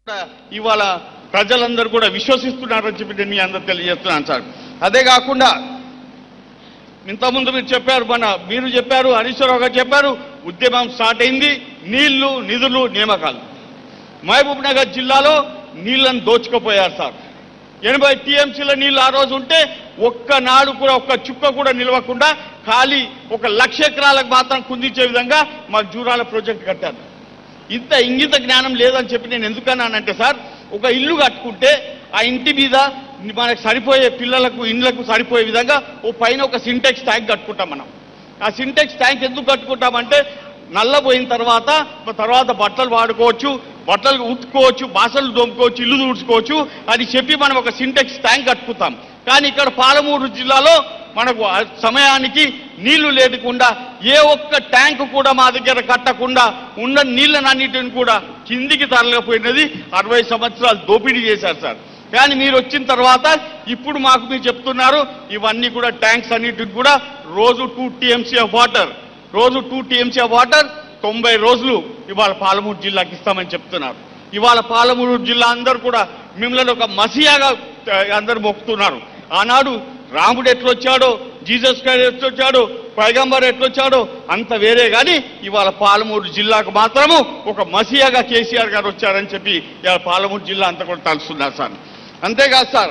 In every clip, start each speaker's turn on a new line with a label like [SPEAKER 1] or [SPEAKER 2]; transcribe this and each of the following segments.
[SPEAKER 1] ఇవాళ ప్రజలందరూ కూడా విశ్వసిస్తున్నారని చెప్పి నేను మీ అందరు తెలియజేస్తున్నాను సార్ అదే కాకుండా ఇంతకుముందు మీరు చెప్పారు మన మీరు చెప్పారు హరీశ్వరరావు గారు చెప్పారు ఉద్యమం స్టార్ట్ అయింది నీళ్లు నిధులు నియామకాలు మహబూబ్ నగర్ జిల్లాలో నీళ్లను దోచుకుపోయారు సార్ ఎనభై టీఎంసీల నీళ్లు ఆ రోజు ఉంటే ఒక్క నాడు కూడా ఒక్క చుక్క కూడా నిలవకుండా ఖాళీ ఒక లక్ష ఎకరాలకు మాత్రం కుందించే విధంగా మా జూరాల ప్రాజెక్ట్ కట్టారు ఇంత ఇంగిత జ్ఞానం లేదని చెప్పి నేను ఎందుకన్నానంటే సార్ ఒక ఇల్లు కట్టుకుంటే ఆ ఇంటి మీద మనకు సరిపోయే పిల్లలకు ఇండ్లకు సరిపోయే విధంగా ఓ పైన ఒక సింటెక్స్ ట్యాంక్ కట్టుకుంటాం మనం ఆ సింటెక్స్ ట్యాంక్ ఎందుకు కట్టుకుంటామంటే నల్లబోయిన తర్వాత తర్వాత బట్టలు వాడుకోవచ్చు బట్టలు ఉతుక్కోవచ్చు బాసలు దోముకోవచ్చు ఇల్లు తుడుచుకోవచ్చు అని చెప్పి మనం ఒక సింటెక్స్ ట్యాంక్ కట్టుకుంటాం కానీ ఇక్కడ పాలమూరు జిల్లాలో మనకు ఆ సమయానికి నీళ్లు లేకుండా ఏ ఒక్క ట్యాంక్ కూడా మా దగ్గర కట్టకుండా ఉన్న నీళ్ళనన్నిటిని కూడా కిందికి తరలిపోయినది అరవై సంవత్సరాలు దోపిడీ చేశారు సార్ కానీ మీరు వచ్చిన తర్వాత ఇప్పుడు మాకు మీరు చెప్తున్నారు ఇవన్నీ కూడా ట్యాంక్స్ అన్నిటికి కూడా రోజు టూ టీఎంసీ ఆఫ్ వాటర్ రోజు టూ టీఎంసీ ఆఫ్ వాటర్ తొంభై రోజులు ఇవాళ పాలమూరు జిల్లాకి ఇస్తామని చెప్తున్నారు ఇవాళ పాలమూరు జిల్లా అందరూ కూడా మిమ్మల్ని ఒక మసియాగా ఆ, అందరూ మొక్కుతున్నారు ఆనాడు రాముడు ఎట్లొచ్చాడో జీసస్ క్రైస్ట్ ఎట్లొచ్చాడో పైగంబర్ ఎట్లొచ్చాడో అంత వేరే కానీ ఇవాళ పాలమూరు జిల్లాకు మాత్రము ఒక మసియాగా కేసీఆర్ గారు వచ్చారని చెప్పి ఇవాళ పాలమూరు జిల్లా అంతా కూడా తలుస్తున్నారు సార్ అంతేకాదు సార్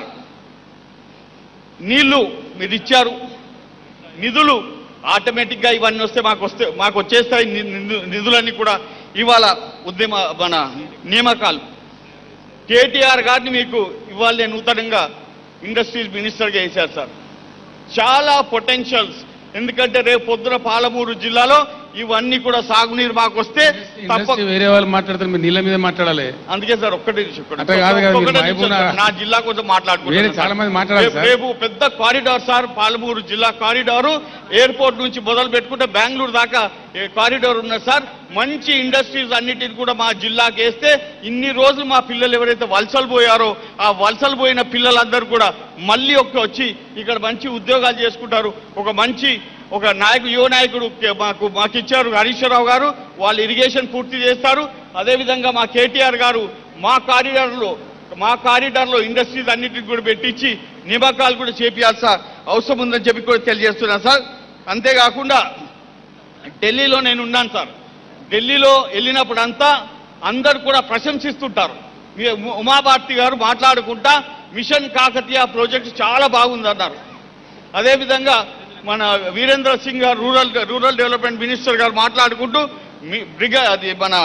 [SPEAKER 1] నీళ్లు మీరు ఇచ్చారు నిధులు ఆటోమేటిక్గా ఇవన్నీ వస్తే మాకు వస్తే మాకు వచ్చేస్తాయి ని- నిధు- నిధులన్నీ కూడా ఇవాళ ఉద్యమ మన నియామకాలు కేటీఆర్ గారిని మీకు ఇవాళ నేను నూతనంగా ఇండస్ట్రీస్ మినిస్టర్గా వేశారు సార్ చాలా పొటెన్షియల్స్ ఎందుకంటే రేపు పొద్దున పాలమూరు జిల్లాలో ఇవన్నీ కూడా సాగునీరు మాకు వస్తే తప్ప
[SPEAKER 2] ఇండస్ట్రీ వేరే వాళ్ళు మాట్లాడతారు మీరు నీళ్ళ మీద మాట్లాడాలి
[SPEAKER 1] అందుకే సార్ ఒక్కటే నిమిషం, ఒక్కటే
[SPEAKER 2] అట్లా కాదు కదా, మీరు
[SPEAKER 1] ఒక్కటే నిమిషం
[SPEAKER 2] మహబూబ్
[SPEAKER 1] సార్. నా జిల్లా కోసం మాట్లాడుకుంటున్నాను
[SPEAKER 2] వేరే చాలా
[SPEAKER 1] సార్.
[SPEAKER 2] మంది మాట్లాడాలి
[SPEAKER 1] రేపు-
[SPEAKER 2] సార్.
[SPEAKER 1] రేపు పెద్ద కారిడార్ సార్ పాలమూరు జిల్లా కారిడారు ఎయిర్పోర్ట్ నుంచి మొదలు పెట్టుకుంటే బెంగళూరు దాకా ఏ కారిడార్ ఉన్నది సార్ మంచి ఇండస్ట్రీస్ అన్నిటిని కూడా మా జిల్లాకి వేస్తే ఇన్ని రోజులు మా పిల్లలు ఎవరైతే వలసలు పోయారో ఆ వలసలు పోయిన పిల్లలందరూ కూడా మళ్ళీ ఒక వచ్చి ఇక్కడ మంచి ఉద్యోగాలు చేసుకుంటారు ఒక మంచి ఒక నాయకు యువ నాయకుడు కే- మాకు మాకు ఇచ్చారు హరీశ్వరరావు గారు వాళ్ళు ఇరిగేషన్ పూర్తి చేస్తారు అదేవిధంగా మా కేటీఆర్ గారు మా కారిడార్లో మా కారిడార్లో ఇండస్ట్రీస్ అన్నిటిని కూడా పెట్టించి నియామకాలు కూడా చేపియాల్సిన అవసరం ఉందని చెప్పి కూడా తెలియజేస్తున్నాను సార్ అంతేకాకుండా ఢిల్లీలో నేను ఉన్నాను సార్ ఢిల్లీలో వెళ్ళినప్పుడంతా అందరు కూడా ప్రశంసిస్తుంటారు మీ ఉ- ఉమాభారతి గారు మాట్లాడుకుంటా మిషన్ కాకతీయ ప్రాజెక్ట్ చాలా బాగుందన్నారు అదేవిధంగా మన వీరేంద్ర సింగ్ గారు రూరల్ రూరల్ డెవలప్మెంట్ మినిస్టర్ గారు మాట్లాడుకుంటూ మీ- బ్రిగ అది మన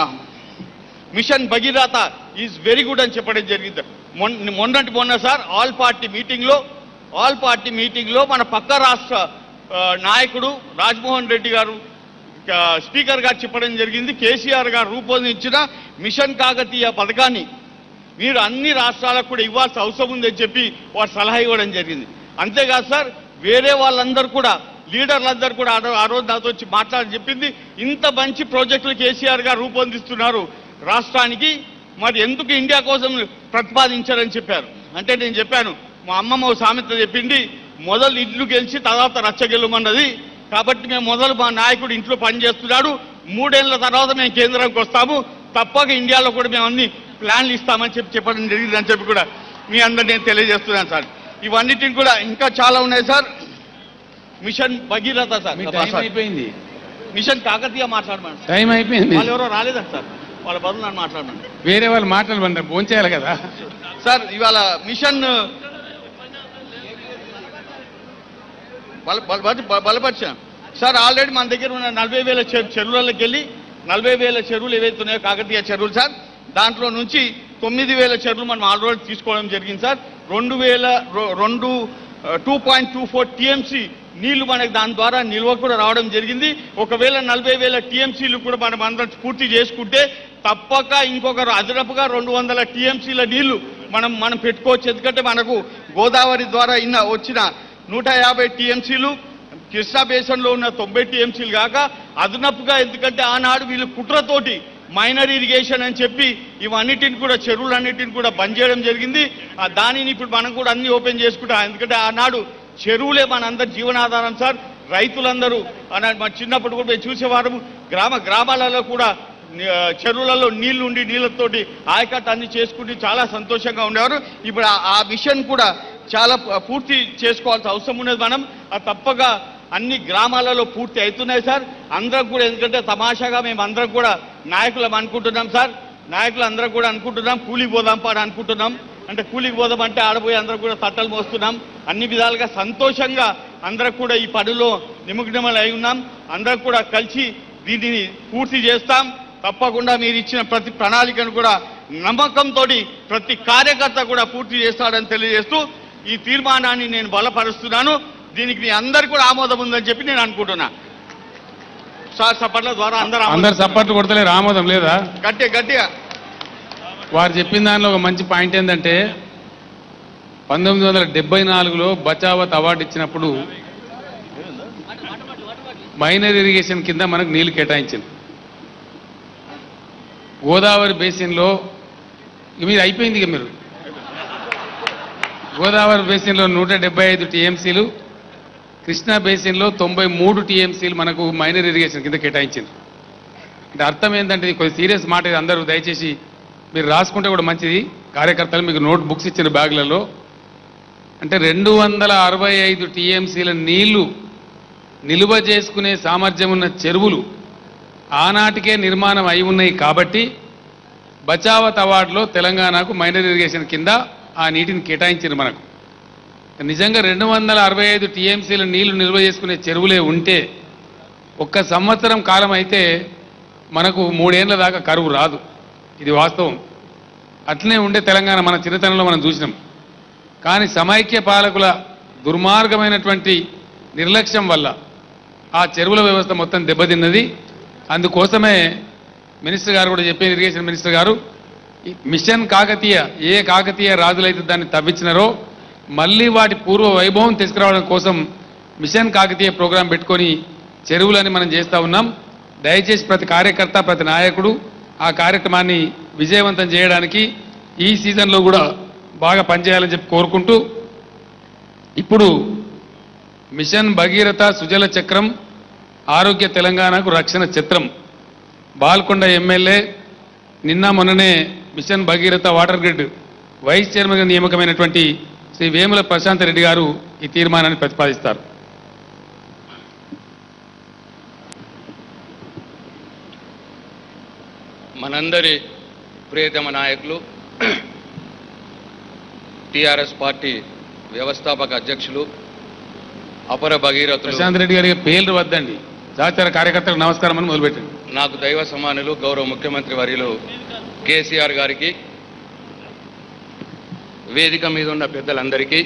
[SPEAKER 1] mission Bhagiratha is very good అని చెప్పడం జరిగింది మొన్న మొన్నటి మొన్న సార్ ఆల్ పార్టీ మీటింగ్లో ఆల్ పార్టీ మీటింగ్లో మన పక్క రాష్ట్ర ఆ, నాయకుడు రాజ్మోహన్ రెడ్డి గారు ఆ, స్పీకర్ గారు చెప్పడం జరిగింది కేసీఆర్ గారు రూపొందించిన మిషన్ కాకతీయ పథకాన్ని మీరు అన్ని రాష్ట్రాలకు కూడా ఇవ్వాల్సిన అవసరం ఉందని చెప్పి వారు సలహా ఇవ్వడం జరిగింది అంతేకాదు సార్ వేరే వాళ్ళందరూ కూడా లీడర్లందరూ కూడా ఆ రో- ఆ రోజు నాతో వచ్చి మాట్లాడి చెప్పింది ఇంత మంచి ప్రాజెక్టులు కేసీఆర్ గారు రూపొందిస్తున్నారు రాష్ట్రానికి మరి ఎందుకు ఇండియా కోసం ప్రతిపాదించారని చెప్పారు అంటే నేను చెప్పాను మా అమ్మమ్మ ఓ సామెత చెప్పింది మొదలు ఇల్లు గెలిచి తర్వాత రచ్చ గెలవమన్నది కాబట్టి మేము మొదలు మా నాయకుడు ఇంట్లో పనిచేస్తున్నాడు మూడేళ్ల తర్వాత మేము కేంద్రానికి వస్తాము తప్పక ఇండియాలో కూడా మేము అన్ని ప్లాన్లు ఇస్తామని చెప్పి చెప్పడం జరిగిందని చెప్పి కూడా మీ అందరు నేను తెలియజేస్తున్నాను సార్ ఇవన్నిటిని కూడా ఇంకా చాలా ఉన్నాయి సార్ మిషన్ భగీరథ సార్
[SPEAKER 2] మీ టైం అయిపోయింది
[SPEAKER 1] మిషన్ కాకతీయ మాట్లాడమని
[SPEAKER 2] టైం అయిపోయింది
[SPEAKER 1] వాళ్ళు ఎవరో రాలేదంట సార్ వాళ్ళ బదులు నన్ను మాట్లాడమని
[SPEAKER 2] వేరే వాళ్ళు మాట్లాడమన్నారు భోంచేయాలి కదా
[SPEAKER 1] సార్ ఇవాళ మిషన్ బల- బల- బల- బలపరిచాం సార్ ఆల్రెడీ మన దగ్గర ఉన్న నలభై వేల చెరు- చెరువులకి వెళ్ళి నలభై వేల చెరువులు ఏవైతే ఉన్నాయో కాకతీయ చెరువులు సార్ దాంట్లో నుంచి తొమ్మిది వేల చెరువులు మనం ఆల్రెడీ తీసుకోవడం జరిగింది సార్ రెండు వేల రొ- రెండు two point two four TMC నీళ్లు మనకి దాని ద్వారా నిల్వ కూడా రావడం జరిగింది ఒకవేళ నలభై వేల టీఎంసీలు కూడా మనం అందరం పూర్తి చేసుకుంటే తప్పక ఇంకొక అదనపుగా రెండు వందల టీఎంసీల నీళ్లు మనం మనం పెట్టుకోవచ్చు ఎందుకంటే మనకు గోదావరి ద్వారా ఇన్న వచ్చిన నూట యాభై టీఎంసీలు కృష్ణా బేసన్లో ఉన్న తొంభై టీఎంసీలు కాక అదనపుగా ఎందుకంటే ఆనాడు వీళ్ళు కుట్రతోటి మైనర్ ఇరిగేషన్ అని చెప్పి ఇవన్నిటిని కూడా చెరువులన్నిటిని కూడా బంద్ చేయడం జరిగింది ఆ దానిని ఇప్పుడు మనం కూడా అన్ని ఓపెన్ చేసుకుంటాం ఎందుకంటే ఆనాడు చెరువులే మనందరి జీవనాధారం సార్ రైతులందరూ ఆనాడు మన చిన్నప్పుడు కూడా మేము చూసేవారు గ్రామ గ్రామాలలో కూడా ని- ఆ, చెరువులలో నీళ్లు ఉండి నీళ్ళతోటి ఆయకట్టు అన్ని చేసుకుంటూ చాలా సంతోషంగా ఉండేవారు ఇప్పుడు ఆ- ఆ విషయం కూడా చాలా ప- పూర్తి చేసుకోవాల్సిన అవసరం ఉన్నది మనం అది తప్పగా అన్ని గ్రామాలలో పూర్తి అవుతున్నాయి సార్ అందరం కూడా ఎందుకంటే తమాషాగా మేము అందరం కూడా నాయకులం అనుకుంటున్నాం సార్ నాయకులు అందరం కూడా అనుకుంటున్నాం కూలికి పోదాం పాడు అనుకుంటున్నాం అంటే కూలికి పోదాం అంటే ఆడపోయి అందరం కూడా తట్టలు మోస్తున్నాం అన్ని విధాలుగా సంతోషంగా అందరం కూడా ఈ పనిలో నిమగ్నమై అయి ఉన్నాం అందరం కూడా కలిసి దీనిని పూర్తి చేస్తాం తప్పకుండా మీరు ఇచ్చిన ప్రతి ప్రణాళికను కూడా నమ్మకంతో ప్రతి కార్యకర్త కూడా పూర్తి చేస్తాడని తెలియజేస్తూ ఈ తీర్మానాన్ని నేను బలపరుస్తున్నాను దీనికి మీ అందరు కూడా ఆమోదం ఉందని చెప్పి నేను అనుకుంటున్నా సార్ సపట్ల ద్వారా అందరూ ఆమోదం-
[SPEAKER 2] అందరు సపోర్ట్లు కొడతలేరు ఆమోదం లేదా
[SPEAKER 1] గట్టిగా గట్టిగా
[SPEAKER 2] వారు చెప్పిన దానిలో ఒక మంచి పాయింట్ ఏంటంటే పంతొమ్మిది వందల డెబ్బై నాలుగులో బచావత్ అవార్డు ఇచ్చినప్పుడు మైనర్ ఇరిగేషన్ కింద మనకు నీళ్లు కేటాయించింది గోదావరి బేసిన్లో ఇక మీరు అయిపోయింది ఇక మీరు గోదావరి బేసిన్లో నూట డెబ్బై ఐదు టీఎంసీలు కృష్ణా బేసిన్లో తొంభై మూడు టీఎంసీలు మనకు మైనర్ ఇరిగేషన్ కింద కేటాయించింది అంటే అర్థం ఏంటంటే ఇది కొంచెం సీరియస్ మాట ఇది అందరూ దయచేసి మీరు రాసుకుంటే కూడా మంచిది కార్యకర్తలు మీకు నోట్ బుక్స్ ఇచ్చిన బ్యాగులలో అంటే రెండు వందల అరవై ఐదు టీఎంసీల నీళ్లు నిలువ చేసుకునే సామర్థ్యం ఉన్న చెరువులు ఆనాటికే నిర్మాణం అయి ఉన్నాయి కాబట్టి బచావత్ అవార్డులో తెలంగాణకు మైనర్ ఇరిగేషన్ కింద ఆ నీటిని కేటాయించారు మనకు నిజంగా రెండు వందల అరవై ఐదు టీఎంసీల నీళ్లు నిల్వ చేసుకునే చెరువులే ఉంటే ఒక్క సంవత్సరం కాలం అయితే మనకు మూడేళ్ల దాకా కరువు రాదు ఇది వాస్తవం అట్లనే ఉండే తెలంగాణ మన చిన్నతనంలో మనం చూసినాం కానీ సమైక్య పాలకుల దుర్మార్గమైనటువంటి నిర్లక్ష్యం వల్ల ఆ చెరువుల వ్యవస్థ మొత్తం దెబ్బతిన్నది అందుకోసమే మినిస్టర్ గారు కూడా చెప్పారు ఇరిగేషన్ మినిస్టర్ గారు ఈ మిషన్ కాకతీయ ఏ కాకతీయ రాజులైతే దాన్ని తవ్వించినారో మళ్ళీ వాటి పూర్వ వైభవం తీసుకురావడం కోసం మిషన్ కాకతీయ ప్రోగ్రాం పెట్టుకొని చెరువులని మనం చేస్తా ఉన్నాం దయచేసి ప్రతి కార్యకర్త ప్రతి నాయకుడు ఆ కార్యక్రమాన్ని విజయవంతం చేయడానికి ఈ సీజన్లో కూడా బాగా పనిచేయాలని చెప్పి కోరుకుంటూ ఇప్పుడు మిషన్ భగీరథ సుజల చక్రం ఆరోగ్య తెలంగాణకు రక్షణ చిత్రం బాల్కొండ ఎమ్మెల్యే నిన్న మొన్ననే mission Bhagiratha water grid vice చైర్మన్గా నియామకమైనటువంటి శ్రీ వేముల ప్రశాంత్ రెడ్డి గారు ఈ తీర్మానాన్ని ప్రతిపాదిస్తారు
[SPEAKER 3] మనందరి ప్రియతమ నాయకులు టిఆర్ఎస్ పార్టీ వ్యవస్థాపక అధ్యక్షులు అపర భగీరథులు
[SPEAKER 2] ప్రశాంత్ రెడ్డి గారికి పేర్లు వద్దండి సహచార కార్యకర్తలకు నమస్కారం అని మొదలుపెట్టండి
[SPEAKER 3] నాకు దైవ సమానులు గౌరవ ముఖ్యమంత్రి వర్యులు కేసీఆర్ గారికి వేదిక మీద ఉన్న పెద్దలందరికీ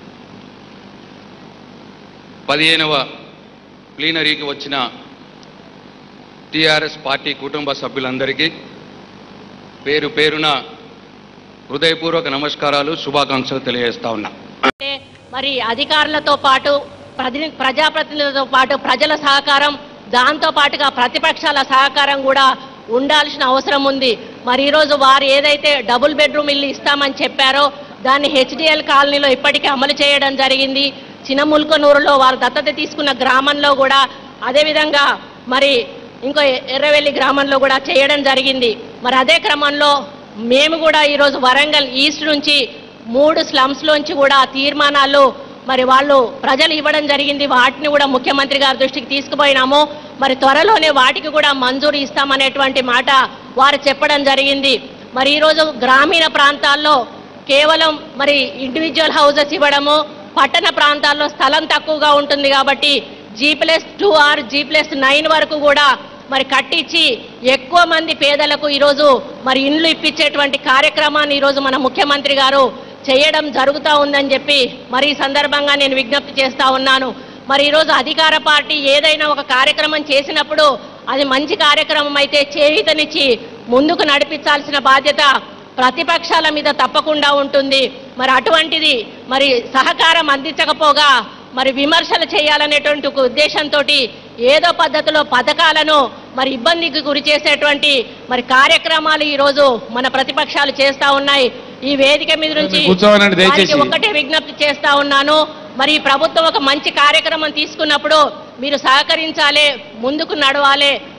[SPEAKER 3] పదిహేనవ ప్లీనరీకి వచ్చిన టిఆర్ఎస్ పార్టీ కుటుంబ సభ్యులందరికీ పేరు పేరున హృదయపూర్వక నమస్కారాలు శుభాకాంక్షలు తెలియజేస్తా ఉన్నా
[SPEAKER 4] అంటే మరి అధికారులతో పాటు ప్రతి ప్రజాప్రతినిధులతో పాటు ప్రజల సహకారం దాంతో పాటుగా ప్రతిపక్షాల సహకారం కూడా ఉండాల్సిన అవసరం ఉంది మరి ఈరోజు వారు ఏదైతే డబుల్ బెడ్రూమ్ ఇల్లు ఇస్తామని చెప్పారో దాన్ని హెచ్డిఎల్ కాలనీలో ఇప్పటికే అమలు చేయడం జరిగింది చినముల్కనూరులో వారు దత్తత తీసుకున్న గ్రామంలో కూడా అదేవిధంగా మరి ఇంకో ఎర్రవెల్లి గ్రామంలో కూడా చేయడం జరిగింది మరి అదే క్రమంలో మేము కూడా ఈరోజు వరంగల్ ఈస్ట్ నుంచి మూడు స్లమ్స్ లోంచి కూడా తీర్మానాలు మరి వాళ్ళు ప్రజలు ఇవ్వడం జరిగింది వాటిని కూడా ముఖ్యమంత్రి గారి దృష్టికి తీసుకుపోయినాము మరి త్వరలోనే వాటికి కూడా మంజూరు ఇస్తామనేటువంటి మాట వారు చెప్పడం జరిగింది మరి ఈరోజు గ్రామీణ ప్రాంతాల్లో కేవలం మరి ఇండివిజువల్ హౌసెస్ ఇవ్వడము పట్టణ ప్రాంతాల్లో స్థలం తక్కువగా ఉంటుంది కాబట్టి G plus two or G plus nine వరకు కూడా మరి కట్టించి ఎక్కువ మంది పేదలకు ఈరోజు మరి ఇండ్లు ఇప్పించేటువంటి కార్యక్రమాన్ని ఈరోజు మన ముఖ్యమంత్రి గారు చేయడం జరుగుతూ ఉందని చెప్పి మరి ఈ సందర్భంగా నేను విజ్ఞప్తి చేస్తా ఉన్నాను మరి ఈరోజు అధికార పార్టీ ఏదైనా ఒక కార్యక్రమం చేసినప్పుడు అది మంచి కార్యక్రమం అయితే చేయూతనిచ్చి ముందుకు నడిపించాల్సిన బాధ్యత ప్రతిపక్షాల మీద తప్పకుండా ఉంటుంది మరి అటువంటిది మరి సహకారం అందించకపోగా మరి విమర్శలు చేయాలనేటువంటి ఒక ఉద్దేశంతో ఏదో పద్ధతిలో పథకాలను మరి ఇబ్బందికి గురి చేసేటువంటి మరి కార్యక్రమాలు ఈ రోజు మన ప్రతిపక్షాలు చేస్తా ఉన్నాయి ఈ వేదిక మీద నుంచి
[SPEAKER 2] కూర్చోవాలండి దయచేసి.
[SPEAKER 4] వారికి ఒక్కటే విజ్ఞప్తి చేస్తా ఉన్నాను మరి ఈ ప్రభుత్వం ఒక మంచి కార్యక్రమం తీసుకున్నప్పుడు మీరు సహకరించాలి ముందుకు నడవాలి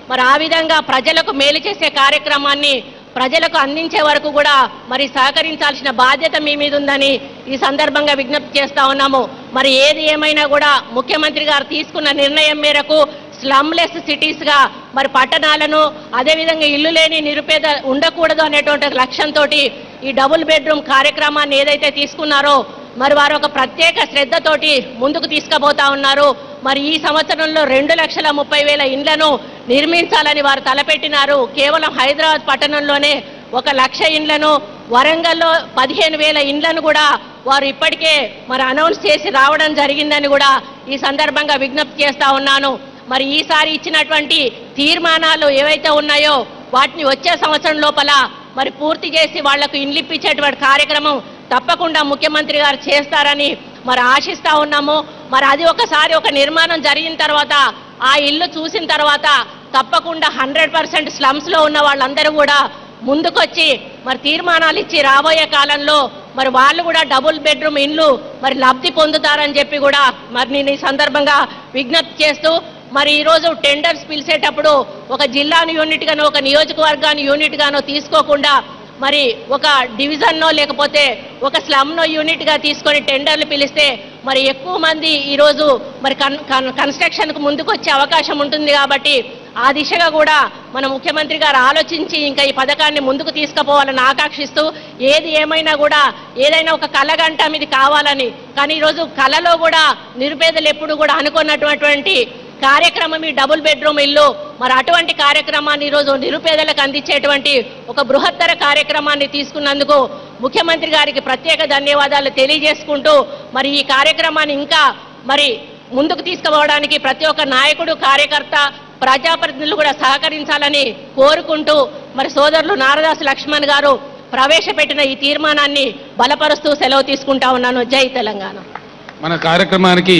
[SPEAKER 4] మరి ఆ విధంగా ప్రజలకు మేలు చేసే కార్యక్రమాన్ని ప్రజలకు అందించే వరకు కూడా మరి సహకరించాల్సిన బాధ్యత మీ మీద ఉందని ఈ సందర్భంగా విజ్ఞప్తి చేస్తా ఉన్నాము మరి ఏది ఏమైనా కూడా ముఖ్యమంత్రి గారు తీసుకున్న నిర్ణయం మేరకు స్లమ్లెస్ సిటీస్ గా మరి పట్టణాలను అదేవిధంగా ఇల్లు లేని నిరుపేద ఉండకూడదు అనేటువంటి లక్ష్యంతో ఈ డబుల్ బెడ్రూమ్ కార్యక్రమాన్ని ఏదైతే తీసుకున్నారో మరి వారు ఒక ప్రత్యేక శ్రద్ధతోటి ముందుకు తీసుకుపోతా ఉన్నారు మరి ఈ సంవత్సరంలో రెండు లక్షల ముప్పై వేల ఇండ్లను నిర్మించాలని వారు తలపెట్టినారు కేవలం హైదరాబాద్ పట్టణంలోనే ఒక లక్ష ఇండ్లను వరంగల్లో పదిహేను వేల ఇండ్లను కూడా వారు ఇప్పటికే మరి అనౌన్స్ చేసి రావడం జరిగిందని కూడా ఈ సందర్భంగా విజ్ఞప్తి చేస్తా ఉన్నాను మరి ఈసారి ఇచ్చినటువంటి తీర్మానాలు ఏవైతే ఉన్నాయో వాటిని వచ్చే సంవత్సరం లోపల మరి పూర్తి చేసి వాళ్లకు ఇండ్లు ఇప్పించేటువంటి కార్యక్రమం తప్పకుండా ముఖ్యమంత్రి గారు చేస్తారని మరి ఆశిస్తా ఉన్నాము మరి అది ఒకసారి ఒక నిర్మాణం జరిగిన తర్వాత ఆ ఇల్లు చూసిన తర్వాత తప్పకుండా హండ్రెడ్ పర్సెంట్ స్లమ్స్ లో ఉన్న వాళ్ళందరూ కూడా ముందుకొచ్చి మరి తీర్మానాలు ఇచ్చి రాబోయే కాలంలో మరి వాళ్ళు కూడా డబుల్ బెడ్రూమ్ ఇండ్లు మరి లబ్ధి పొందుతారని చెప్పి కూడా మరి నేను ఈ సందర్భంగా విజ్ఞప్తి చేస్తూ మరి ఈరోజు టెండర్స్ పిలిచేటప్పుడు ఒక జిల్లాను యూనిట్ గానో ఒక నియోజకవర్గాన్ని యూనిట్ గానో తీసుకోకుండా మరి ఒక డివిజన్నో లేకపోతే ఒక స్లమ్నో యూనిట్ గా తీసుకొని టెండర్లు పిలిస్తే మరి ఎక్కువ మంది ఈరోజు మరి కన్ కన్ కన్స్ట్రక్షన్కు ముందుకు వచ్చే అవకాశం ఉంటుంది కాబట్టి ఆ దిశగా కూడా మన ముఖ్యమంత్రి గారు ఆలోచించి ఇంకా ఈ పథకాన్ని ముందుకు తీసుకుపోవాలని ఆకాంక్షిస్తూ ఏది ఏమైనా కూడా ఏదైనా ఒక కలగంట ఇది కావాలని కానీ ఈరోజు కలలో కూడా నిరుపేదలు ఎప్పుడు కూడా అనుకున్నటువంటి కార్యక్రమం ఈ డబుల్ బెడ్రూమ్ ఇల్లు మరి అటువంటి కార్యక్రమాన్ని ఈరోజు నిరుపేదలకు అందించేటువంటి ఒక బృహత్తర కార్యక్రమాన్ని తీసుకున్నందుకు ముఖ్యమంత్రి గారికి ప్రత్యేక ధన్యవాదాలు తెలియజేసుకుంటూ మరి ఈ కార్యక్రమాన్ని ఇంకా మరి ముందుకు తీసుకుపోవడానికి ప్రతి ఒక్క నాయకుడు కార్యకర్త ప్రజాప్రతినిధులు కూడా సహకరించాలని కోరుకుంటూ మరి సోదరులు నారదాసు లక్ష్మణ్ గారు ప్రవేశపెట్టిన ఈ తీర్మానాన్ని బలపరుస్తూ సెలవు తీసుకుంటా ఉన్నాను జై తెలంగాణ
[SPEAKER 2] మన కార్యక్రమానికి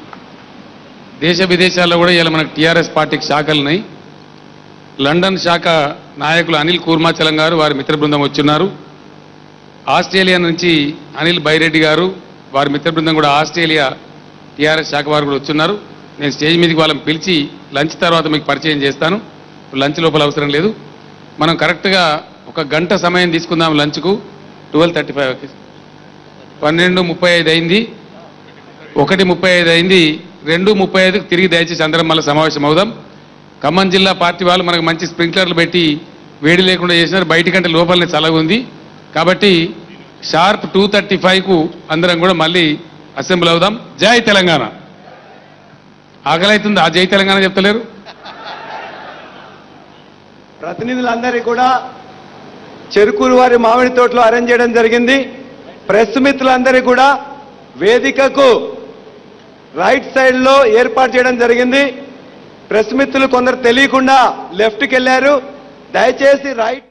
[SPEAKER 2] దేశ విదేశాల్లో కూడా ఇలా మనకు టీఆర్ఎస్ పార్టీకి శాఖలు ఉన్నాయి లండన్ శాఖ నాయకులు అనిల్ కూర్మాచలం గారు వారి మిత్ర బృందం వచ్చున్నారు ఆస్ట్రేలియా నుంచి అనిల్ బైరెడ్డి గారు వారి మిత్ర బృందం కూడా ఆస్ట్రేలియా టీఆర్ఎస్ శాఖ వారు కూడా వచ్చున్నారు నేను స్టేజ్ మీదకి వాళ్ళని పిలిచి లంచ్ తర్వాత మీకు పరిచయం చేస్తాను లంచ్ లోపల అవసరం లేదు మనం కరెక్ట్గా ఒక గంట సమయం తీసుకుందాం లంచ్కు ట్వెల్వ్ థర్టీ ఫైవ్ పన్నెండు ముప్పై ఐదు అయింది ఒకటి ముప్పై ఐదు అయింది రెండు ముప్పై ఐదుకి తిరిగి దయచేసి అందరం మళ్ళీ సమావేశం అవుదాం ఖమ్మం జిల్లా పార్టీ వాళ్ళు మనకు మంచి స్ప్రింక్లర్లు పెట్టి వేడి లేకుండా చేసినారు బయటికంటే లోపలనే చల్లగా ఉంది కాబట్టి షార్ప్ టూ థర్టీ ఫైవ్కు అందరం కూడా మళ్ళీ అసెంబ్లీ అవుదాం జై తెలంగాణ ఆకలి అవుతుంది ఆ జై తెలంగాణ చెప్తలేరు
[SPEAKER 5] ప్రతినిధులందరికీ కూడా చెరుకూరు వారి మామిడి తోటలో అరేంజ్ చేయడం జరిగింది ప్రెస్ మిత్రులందరికీ కూడా వేదికకు రైట్ సైడ్ లో ఏర్పాటు చేయడం జరిగింది ప్రెస్ మిత్రులు కొందరు తెలియకుండా లెఫ్ట్కి వెళ్ళారు దయచేసి రైట్